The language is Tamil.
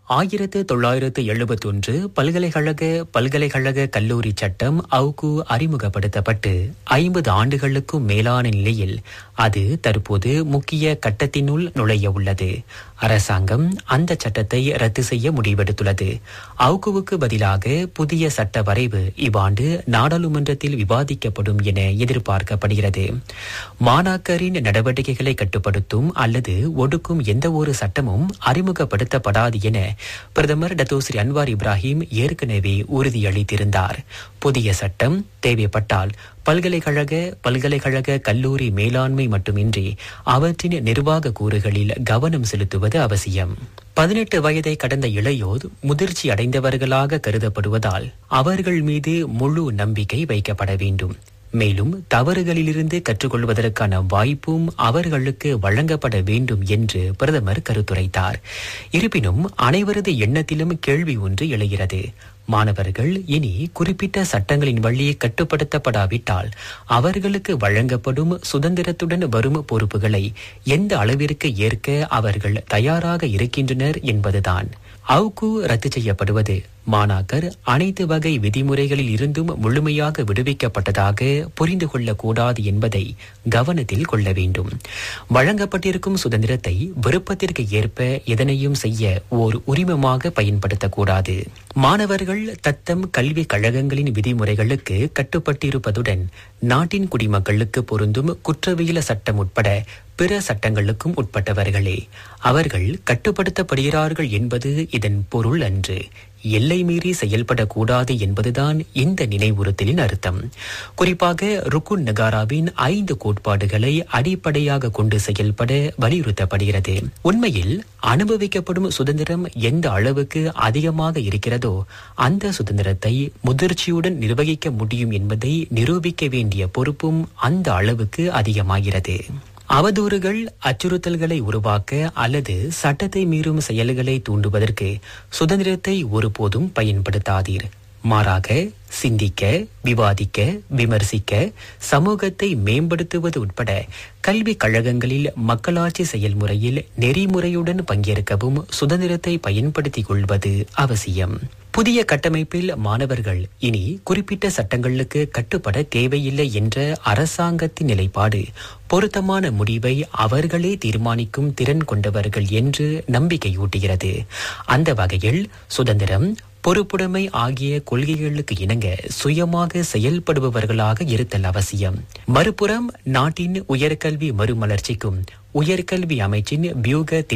ஆயிரத்து தொள்ளாயிரத்து எழுபத்தொன்று பல்கலைக்கழக பல்கலைக்கழக கல்லூரி சட்டம் அவுகு அறிமுகப்படுத்தப்பட்டு ஐம்பது ஆண்டுகளுக்கும் மேலான நிலையில் அது தற்போது முக்கிய கட்டத்தினுள் நுழைய உள்ளது அரசாங்கம் அந்த சட்டத்தை ரத்து செய்ய முடிவெடுத்துள்ளது அவுகுவுக்கு பதிலாக புதிய சட்ட வரைவு இவ்வாண்டு நாடாளுமன்றத்தில் விவாதிக்கப்படும் என எதிர்பார்க்கப்படுகிறது மாணாக்கரின் நடவடிக்கைகளை கட்டுப்படுத்தும் அல்லது ஒடுக்கும் எந்த ஒரு சட்டமும் அறிமுகப்படுத்தப்படாது என பிரதமர் டத்தோஸ்ரீ அன்வார் இப்ராஹிம் ஏற்கனவே உறுதியளித்திருந்தார் புதிய சட்டம் தேவைப்பட்டால் பல்கலைக்கழக பல்கலைக்கழக கல்லூரி மேலாண்மை மட்டுமின்றி அவற்றின் நிர்வாக கூறுகளில் கவனம் செலுத்துவது அவசியம் பதினெட்டு வயதை கடந்த இளையோர் முதிர்ச்சி அடைந்தவர்களாக கருதப்படுவதால் அவர்கள் மீது முழு நம்பிக்கை வைக்கப்பட வேண்டும் மேலும் தவறுகளிலிருந்து கற்றுக்கொள்வதற்கான வாய்ப்பும் அவர்களுக்கு வழங்கப்பட வேண்டும் என்று பிரதமர் கருத்துரைத்தார் இருப்பினும் அனைவரது எண்ணத்திலும் கேள்வி ஒன்று எழுகிறது மாணவர்கள் இனி குறிப்பிட்ட சட்டங்களின் வழி கட்டுப்படுத்தப்படாவிட்டால் அவர்களுக்கு வழங்கப்படும் சுதந்திரத்துடன் வரும் பொறுப்புகளை எந்த அளவிற்கு ஏற்க அவர்கள் தயாராக இருக்கின்றனர் என்பதுதான் அவுகு ரத்து செய்யப்படுவது மாணாக்கர் அனைத்து வகை விதிமுறைகளில் இருந்தும் முழுமையாக விடுவிக்கப்பட்டதாக புரிந்து கொள்ளக்கூடாது என்பதை கவனத்தில் கொள்ள வேண்டும் வழங்கப்பட்டிருக்கும் சுதந்திரத்தை விருப்பத்திற்கு ஏற்ப எதனையும் செய்ய ஓர் உரிமமாக பயன்படுத்தக்கூடாது மாணவர்கள் தத்தம் கல்விக் கழகங்களின் விதிமுறைகளுக்கு கட்டுப்பட்டிருப்பதுடன் நாட்டின் குடிமக்களுக்கு பொருந்தும் குற்றவியல சட்டம் உட்பட பிற சட்டங்களுக்கும் உட்பட்டவர்களே அவர்கள் கட்டுப்படுத்தப்படுகிறார்கள் என்பது இதன் பொருள் அன்று எல்லை மீறி செயல்படக்கூடாது என்பதுதான் இந்த நினைவுறுத்தலின் அர்த்தம் குறிப்பாக ருக்குன் நகாராவின் ஐந்து கோட்பாடுகளை அடிப்படையாக கொண்டு செயல்பட வலியுறுத்தப்படுகிறது உண்மையில் அனுபவிக்கப்படும் சுதந்திரம் எந்த அளவுக்கு அதிகமாக இருக்கிறதோ அந்த சுதந்திரத்தை முதிர்ச்சியுடன் நிர்வகிக்க முடியும் என்பதை நிரூபிக்க வேண்டிய பொறுப்பும் அந்த அளவுக்கு அதிகமாகிறது அவதூறுகள் அச்சுறுத்தல்களை உருவாக்க அல்லது சட்டத்தை மீறும் செயல்களை தூண்டுவதற்கு சுதந்திரத்தை ஒருபோதும் பயன்படுத்தாதீர் மாறாக சிந்திக்க விவாதிக்க விமர்சிக்க சமூகத்தை மேம்படுத்துவது உட்பட கல்விக் கழகங்களில் மக்களாட்சி செயல்முறையில் நெறிமுறையுடன் பங்கேற்கவும் சுதந்திரத்தை பயன்படுத்திக் கொள்வது அவசியம் புதிய கட்டமைப்பில் மாணவர்கள் இனி குறிப்பிட்ட சட்டங்களுக்கு கட்டுப்பட தேவையில்லை என்ற அரசாங்கத்தின் நிலைப்பாடு பொருத்தமான முடிவை அவர்களே தீர்மானிக்கும் திறன் கொண்டவர்கள் என்று நம்பிக்கையூட்டுகிறது அந்த வகையில் சுதந்திரம் பொறுப்புடைமை ஆகிய கொள்கைகளுக்கு இணங்க சுயமாக செயல்படுபவர்களாக இருத்தல் அவசியம் மறுபுறம் நாட்டின் உயர்கல்வி மறுமலர்ச்சிக்கும் உயர்கல்வி அமைச்சின் வியூக